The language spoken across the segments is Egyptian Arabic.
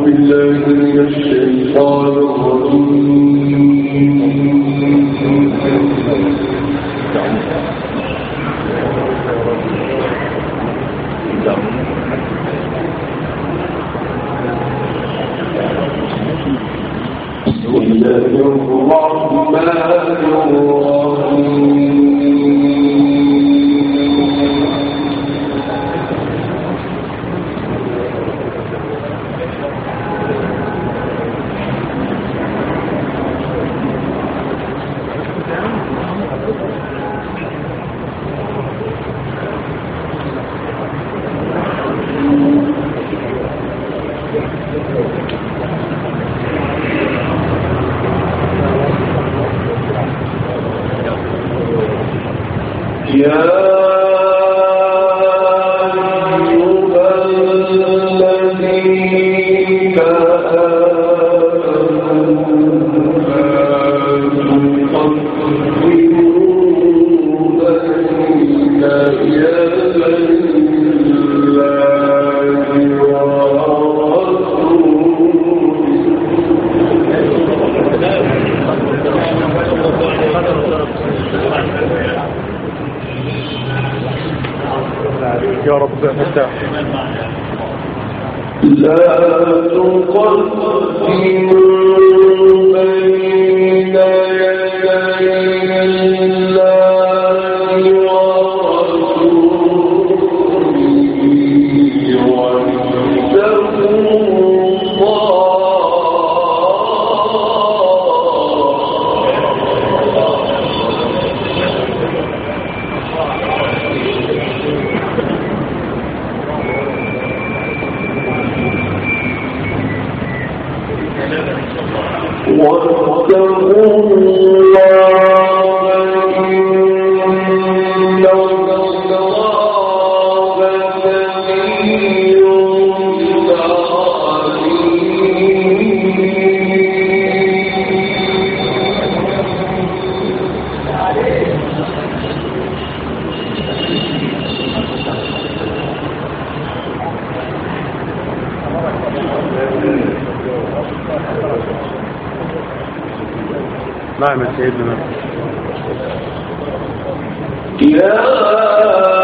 نعم يا سيدنا يا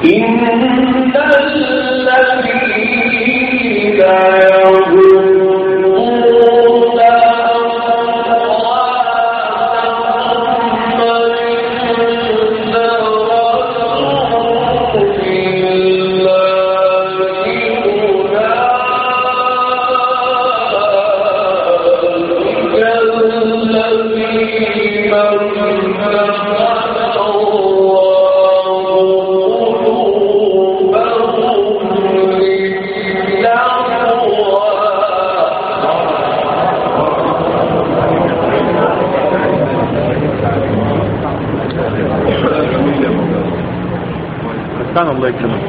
استنى الله يكرمك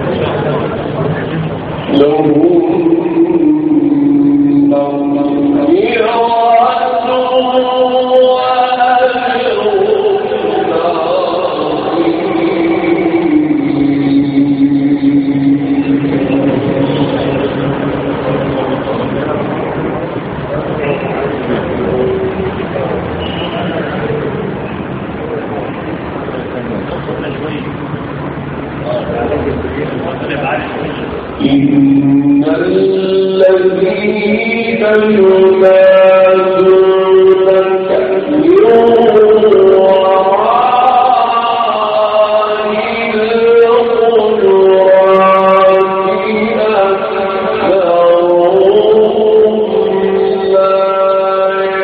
إن الذين ينادونك من وراء الحجرات أكثرهم لا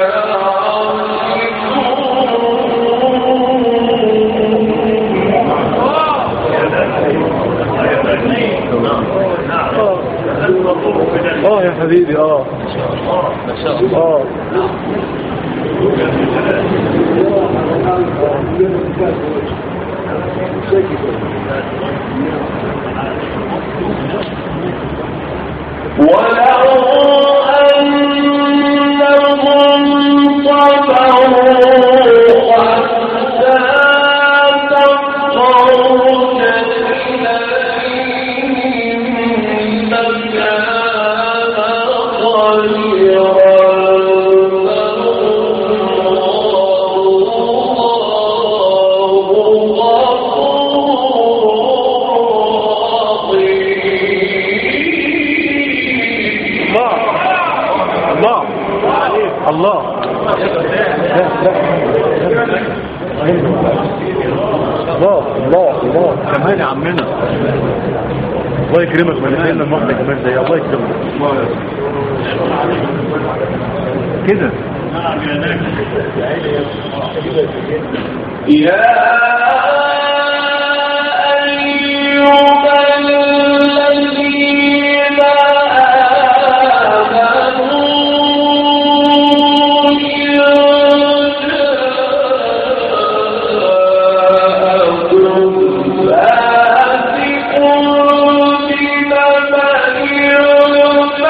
اه يا حبيبي اه اه ولو أنهم صبروا حتى تخرج إليهم لكان خيرا الله الله الله الله الله الله كمان يا عمنا الله يكرمك من لنا المحنة كمان زي الله يكرمك كده يا أيها الذين آمنوا إن جاءكم فاسق بنبأ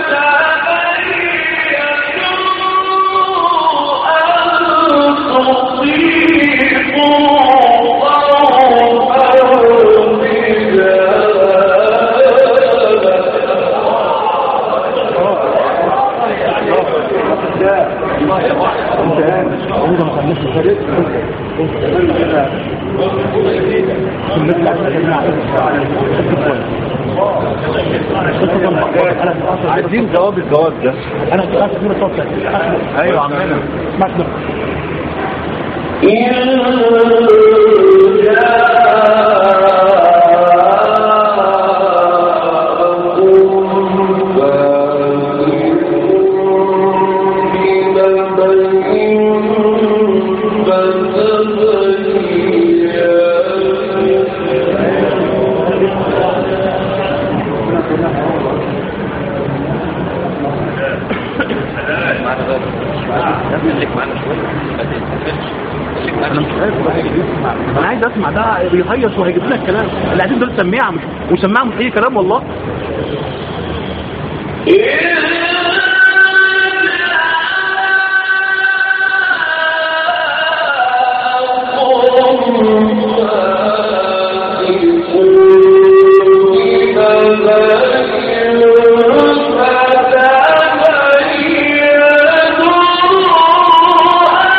عايزين جواب الجواب ده انا سمعت من الصوت ايوه عمنا سمعت من انا مش عارف بقى يجي يسمع انا عايز اسمع ده بيهيص وهيجيب لنا الكلام اللي قاعدين دول سماعه مش وسماعه مش اي كلام والله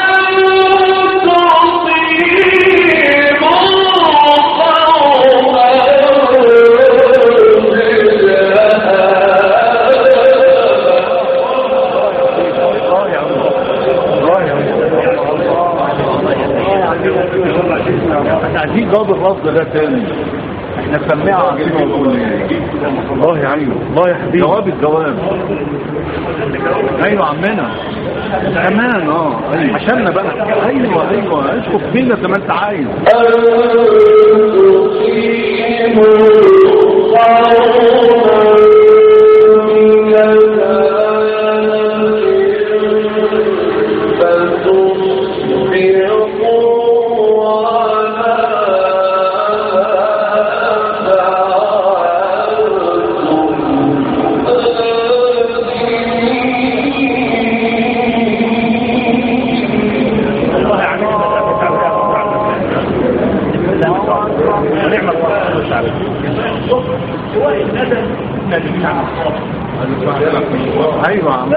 Oh, احنا عايزين جواب الرفض ده تاني احنا سميعة عندنا ونقول الله يا عيني الله يا حبيبي جواب الجواب ايوه عمنا كمان اه ايوه عشاننا بقى ايوه ايوه اسكت فينا زي ما انت عايز ايوه عم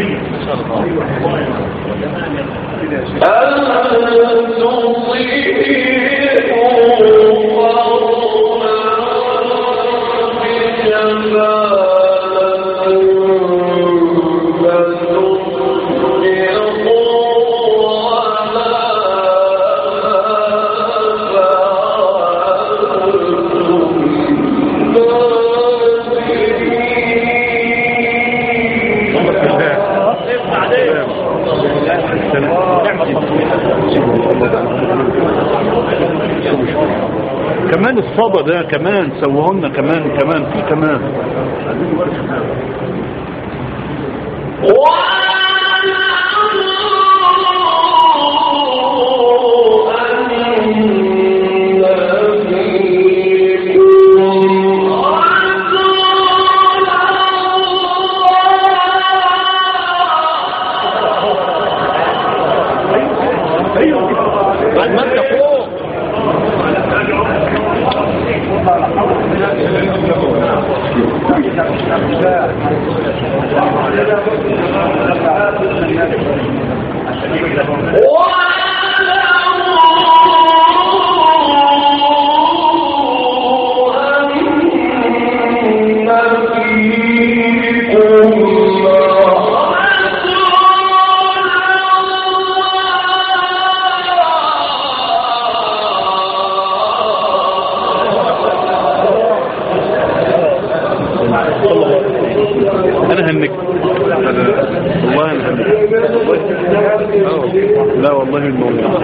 كمان الصبا ده كمان سووهن كمان كمان في كمان بعد ما انت فوق انا هنك والله انا هنك آه. لا والله الموضوع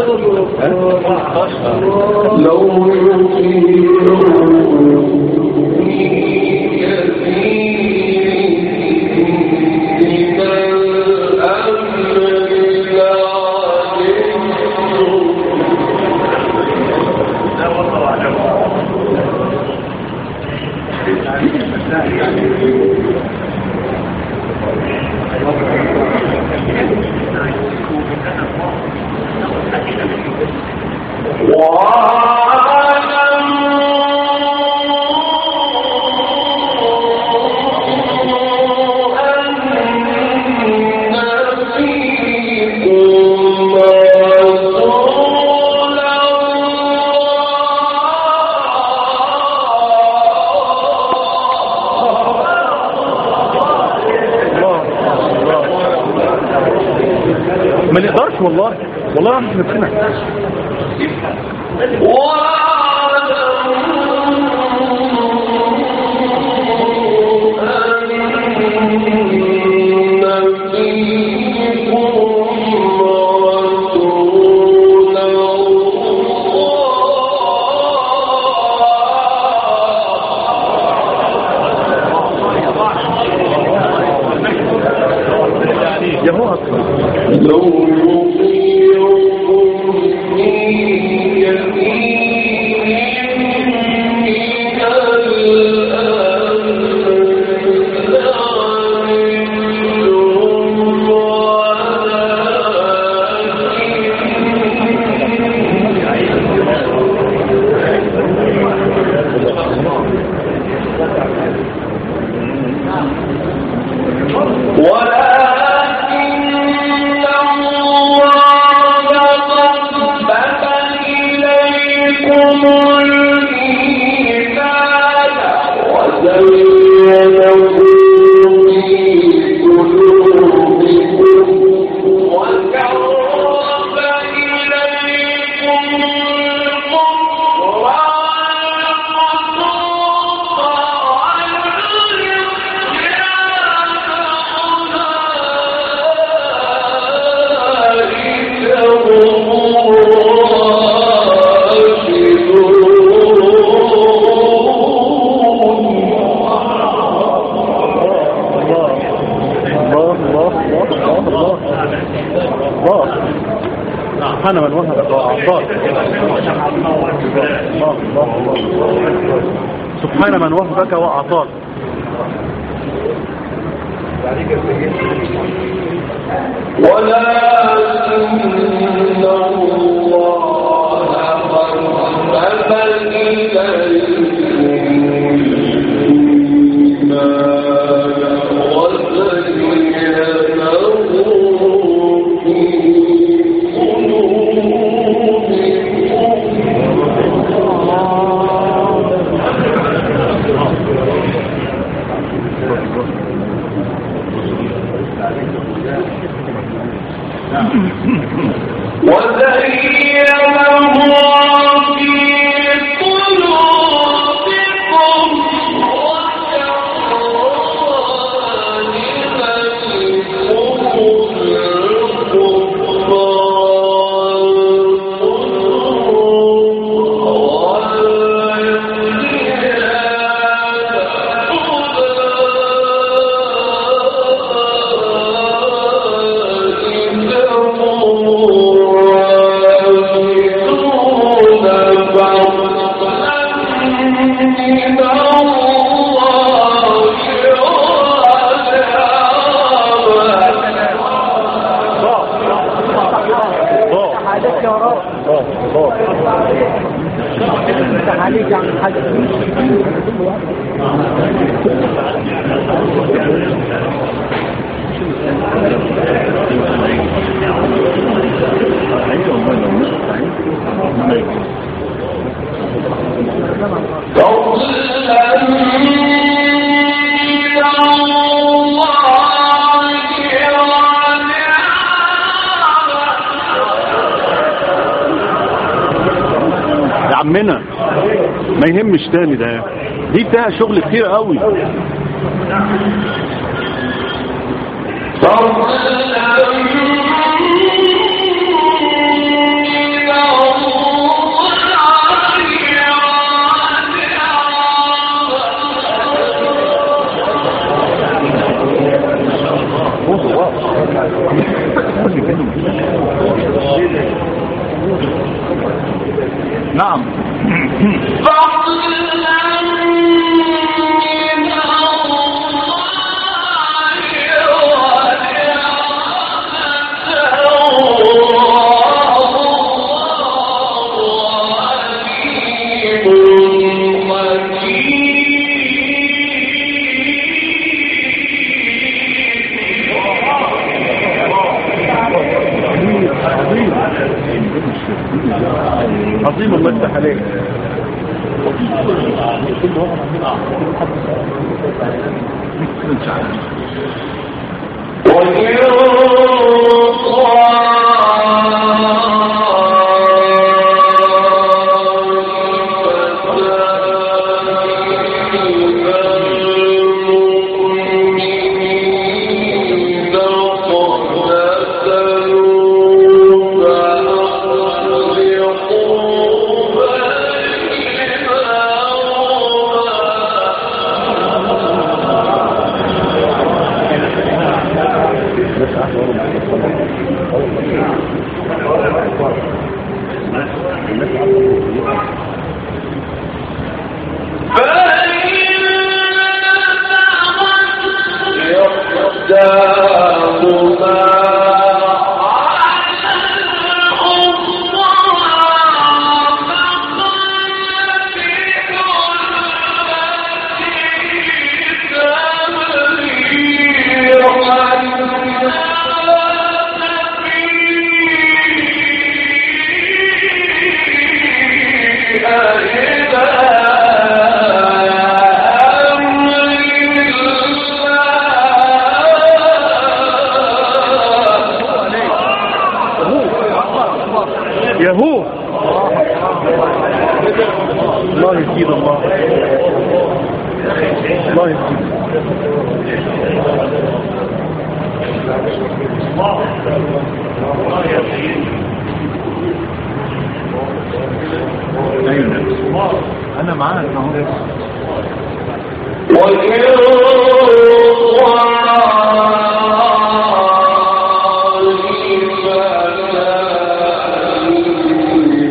ما نقدرش والله والله احنا نفسنا يا هو اصلا لو يطيعكم في كثير الله الله الله الله سبحان من وهبك وأعطاك ولكن الله حبب إليكم الإيمان وزينه في قلوبكم وزينه في قلوبكم الله عليك يا رب الله الله افتح عليك عن حاجة يا عمنا ما يهمش تاني ده دي فيها شغل كتير قوي نعم عظيم الله يفتح عليك يهو الله يزيد الله الله يزيد ايوه انا معاك اهو وَإِنْ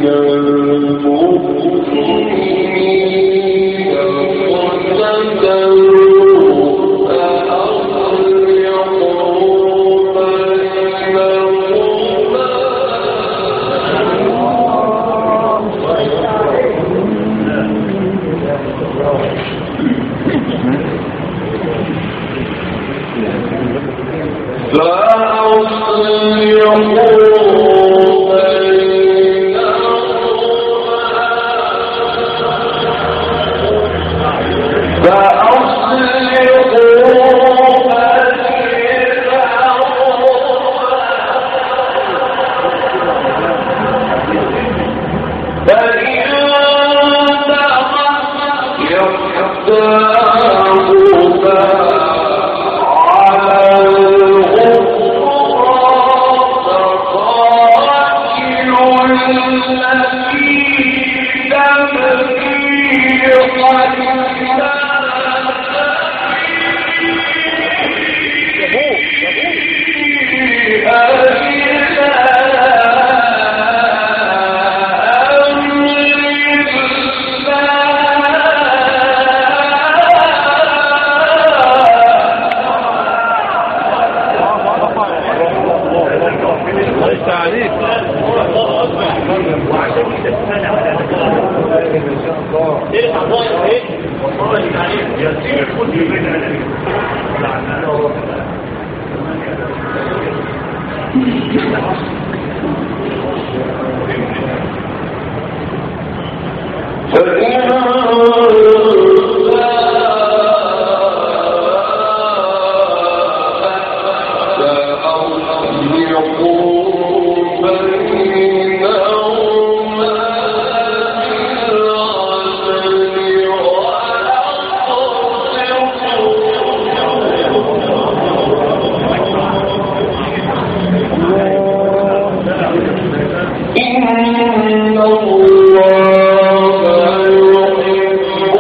ليس عليك إن الله يحب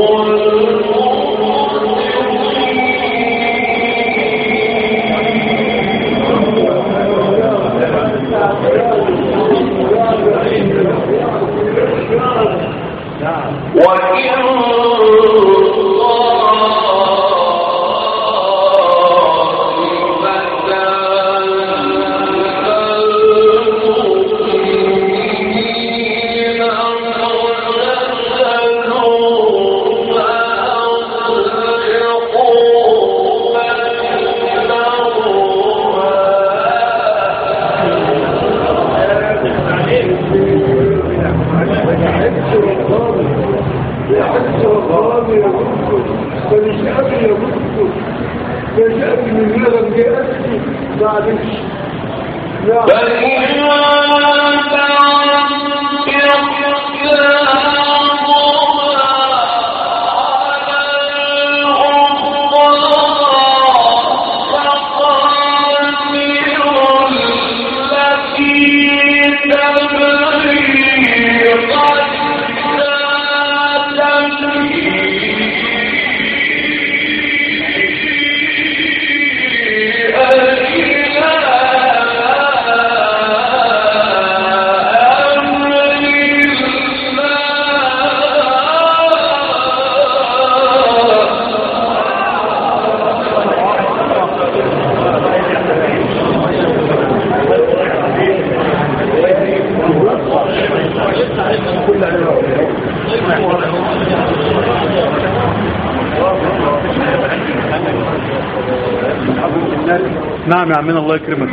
نعم يا عمنا الله يكرمك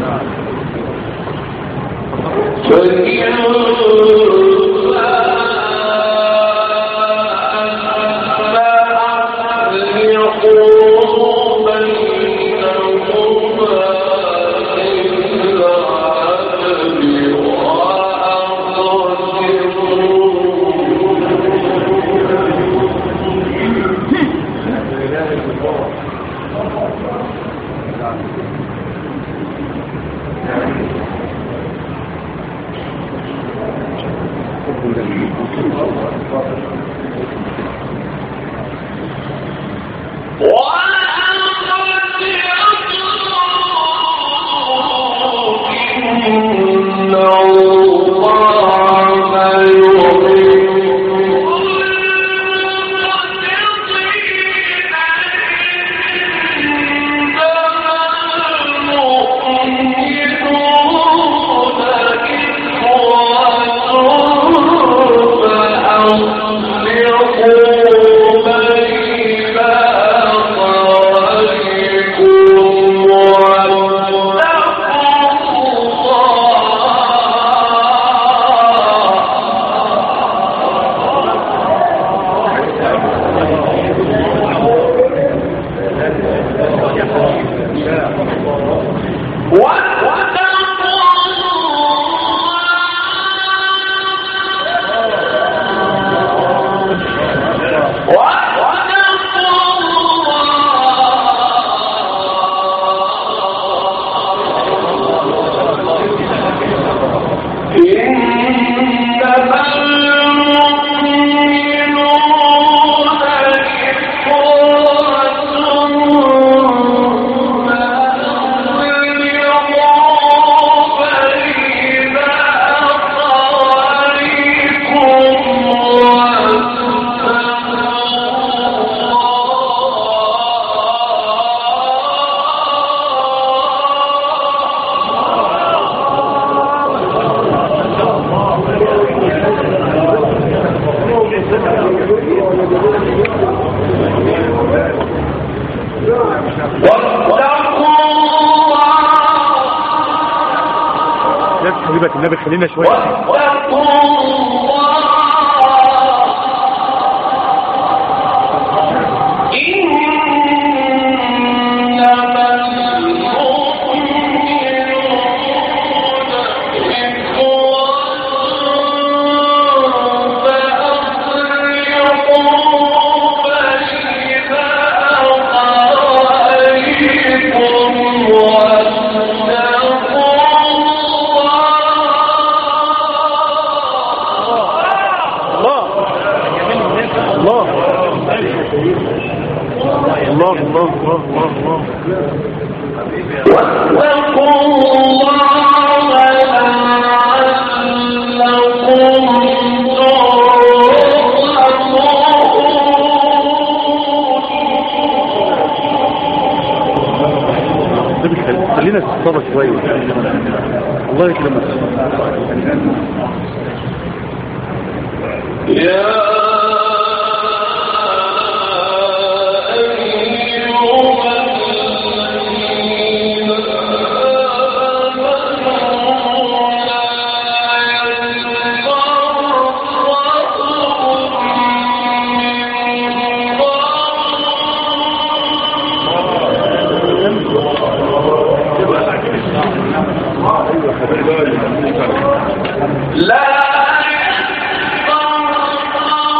يا حبيبك النبي خلينا شويه الله الله الله الله الله الله الله واتقوا الله لعلكم ترحمون النبي خل- خلينا نتصرف شويه الله يكرمك يا أيها الذين آمنوا لا لا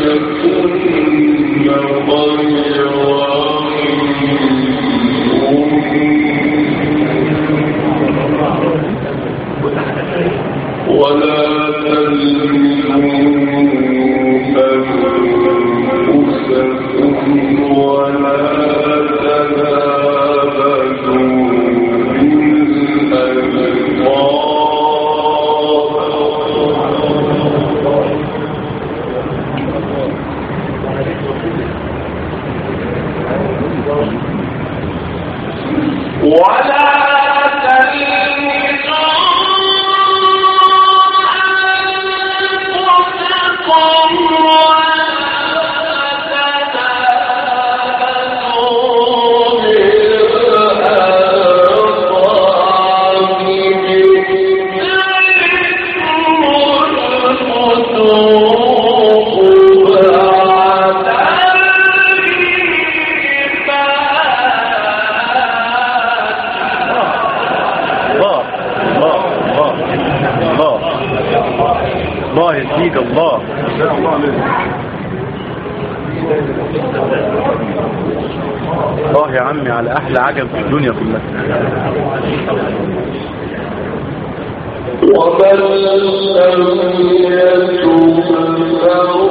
ولا تلمزوا أنفسكم ولا تنابزوا بالألقاب ولا تلمزوا أنفسكم الله الله الله الله الله يا سيدي الله الله يا عمي على احلى عجب في الدنيا كلها ومن لم يتب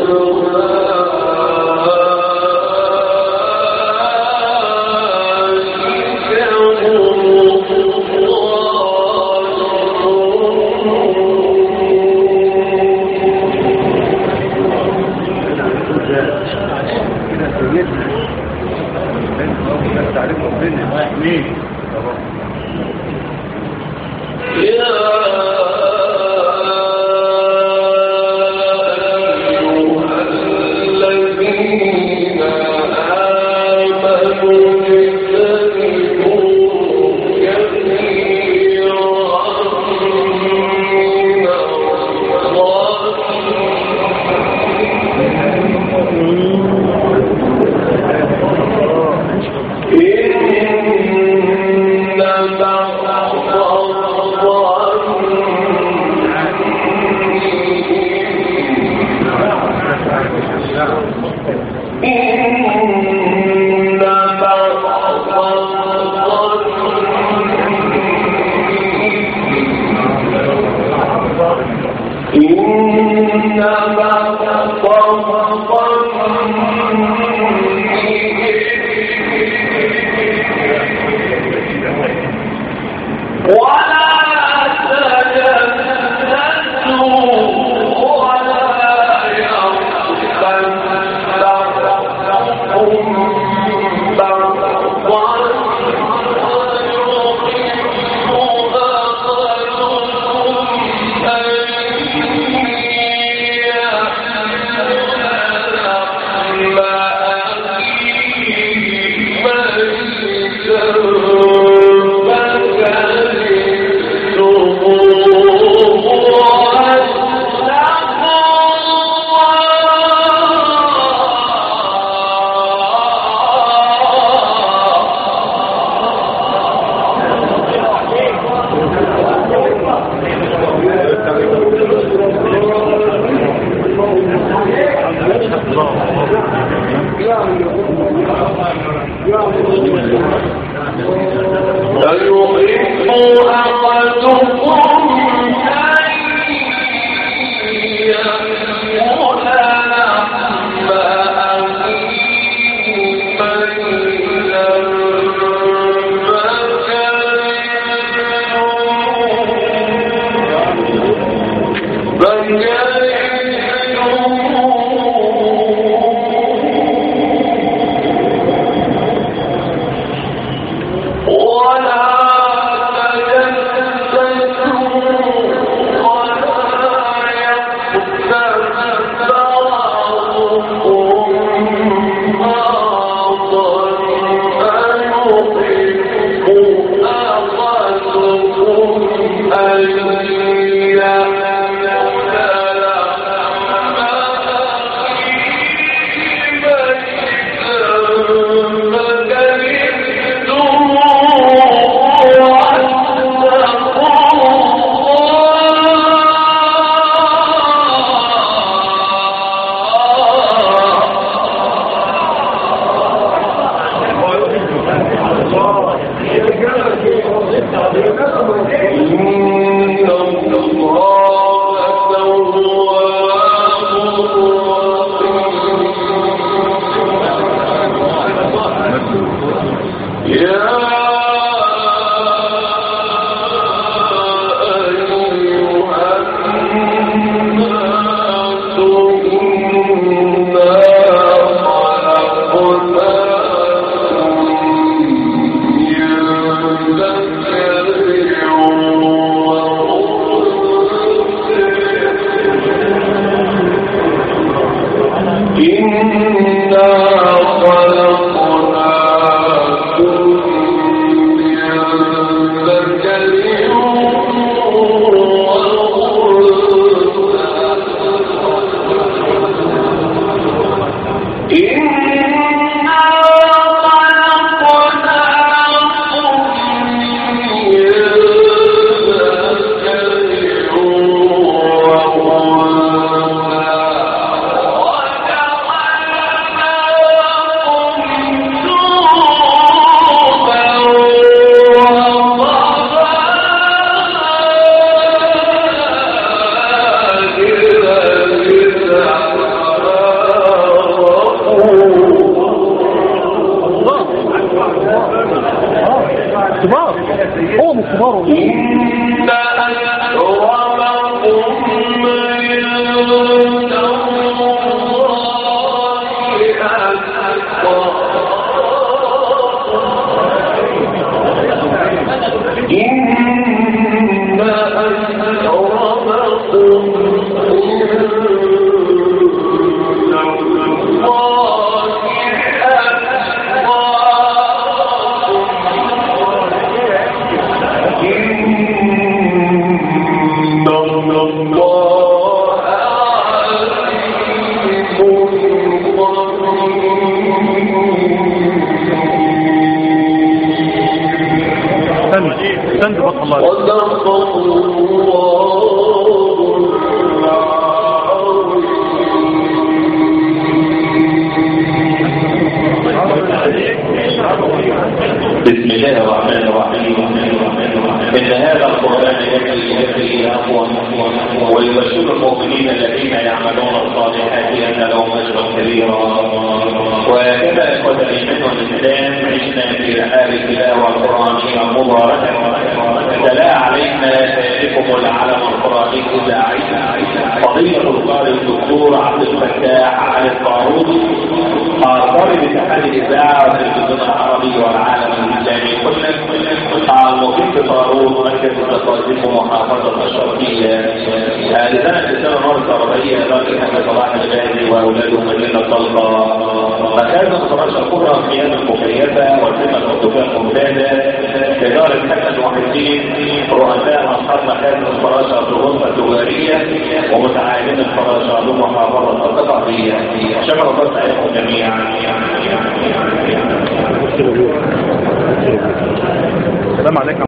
تعرف ربنا مين أيحب أحدكم أن يأكل لحم أخيه ميتا ولا تجسسوا كبار هو من كبار والله. استنى استنى بطل الله بسم الله الرحمن الرحيم إن هذا القرآن يجري يجري أقوى ويبشر المؤمنين الذين يعملون الصالحات أن لهم أجرا كبيرا وكذا إخوة الإيمان والإسلام عشنا في رحاب التلاوة القرآنية مباركة تلا علينا سيدكم العلم القرآني الإذاعي فضيلة القارئ الدكتور عبد الفتاح علي الطاروسي طالب اتحاد الإذاعة والتلفزيون العربي والعالم الإسلامي كله المقيم في طاروس مركز التصاديق ومحافظة الشرقية لسنة السنة المرة العربية باقي محمد صلاح الغازي وأولاده مدينة طلقة مكان الفراشة الكبرى قيام المكيفة والخدمة الطبية الممتازة إدارة حسن وحسين رؤساء أصحاب مكان الفراشة في الغرفة التجارية ومتعاونين الفراشة بمحافظة القطعية شكرا الله عليكم جميعا السلام عليكم